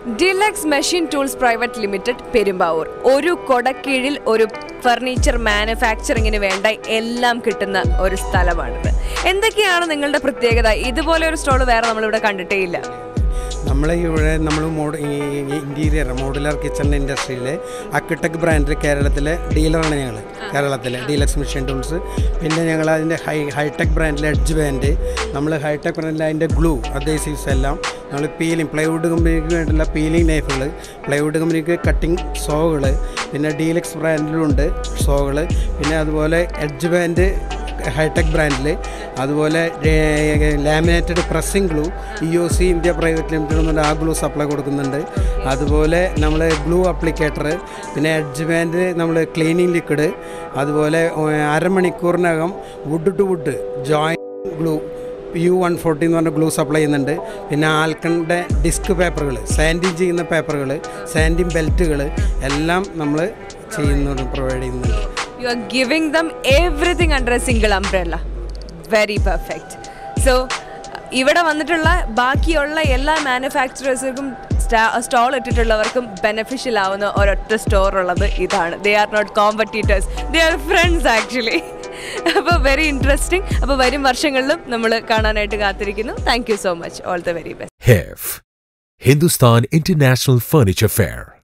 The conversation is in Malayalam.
deluxe machine tools private limited Perumbavoor ഒരു കൊടക്കീഴിൽ ഒരു ഫർണിച്ചർ മാനുഫാക്ചറിങ്ങിന് വേണ്ട എല്ലാം കിട്ടുന്ന ഒരു സ്ഥലമാണിത് എന്തൊക്കെയാണ് നിങ്ങളുടെ പ്രത്യേകത ഇതുപോലെ ഒരു സ്റ്റോൾ വേറെ നമ്മളിവിടെ കണ്ടിട്ടേ ഇല്ല നമ്മൾ ഇവിടെ നമ്മൾ മോഡ് ഇൻറ്റീരിയർ മോഡുലർ കിച്ചൺ ഇൻഡസ്ട്രിയിലെ അക്വിടെക് ബ്രാൻഡിൽ കേരളത്തിലെ ഡീലറാണ് ഞങ്ങൾ കേരളത്തിലെ ഡീലക്സ് മെഷീൻ ടൂൾസ് പിന്നെ ഞങ്ങൾ അതിൻ്റെ ഹൈ ഹൈടെക് ബ്രാൻഡിലെ എഡ്ജ് ബാൻഡ് നമ്മൾ ഹൈടെക് ബ്രാൻഡിലെ അതിൻ്റെ ഗ്ലൂ അഡേസീവ്സ് എല്ലാം നമ്മൾ പീലിംഗ് പ്ലൈവുഡ് കമ്പനിക്ക് വേണ്ടിയുള്ള പീലിംഗ് നൈഫുകൾ പ്ലൈവുഡ് കമ്പനിക്ക് കട്ടിംഗ് സോകൾ പിന്നെ ഡീലക്സ് ബ്രാൻഡിലുണ്ട് സോകൾ പിന്നെ അതുപോലെ എഡ്ജ് ബാൻഡ് ഹൈടെക് ബ്രാൻഡിൽ അതുപോലെ laminated pressing glue E O C India private limited എന്നുള്ള ആ ഗ്ലൂ സപ്ലൈ കൊടുക്കുന്നുണ്ട് അതുപോലെ നമ്മൾ ഗ്ലൂ അപ്ലിക്കേറ്റർ പിന്നെ എഡ്ജ് ബാൻഡ് നമ്മൾ ക്ലീനിങ് ലിക്വിഡ് അതുപോലെ ഏഹ്, അരമണിക്കൂറിനകം wood to wood join glue U one forty എന്ന് പറഞ്ഞ ഗ്ലൂ സപ്ലൈ ചെയ്യുന്നുണ്ട് പിന്നെ ആൽക്കണിൻ്റെ ഡിസ്ക് പേപ്പറുകൾ സാൻഡിങ് ചെയ്യുന്ന പേപ്പറുകൾ സാൻഡിങ് ബെൽറ്റുകൾ എല്ലാം നമ്മൾ ചെയ്യുന്നുണ്ട് പ്രൊവൈഡ് ചെയ്യുന്നുണ്ട് you are giving them everything under a single umbrella very perfect so ഇവിടെ വന്നിട്ടുള്ള ബാക്കിയുള്ള എല്ലാ മാനുഫാക്ചറേഴ്സിനും സ്റ്റോൾ ഇട്ടിട്ടുള്ളവർക്കും ബെനിഫിഷ്യൽ ആവുന്ന ഒരൊറ്റ സ്റ്റോർ ഉള്ളത് ഇതാണ് they are not competitors they are friends actually അപ്പോൾ വെരി ഇൻട്രസ്റ്റിംഗ് അപ്പോൾ വരും വർഷങ്ങളിലും നമ്മൾ കാണാനായിട്ട് കാത്തിരിക്കുന്നു thank you so much all the very best HIF Hindustan International Furniture Fair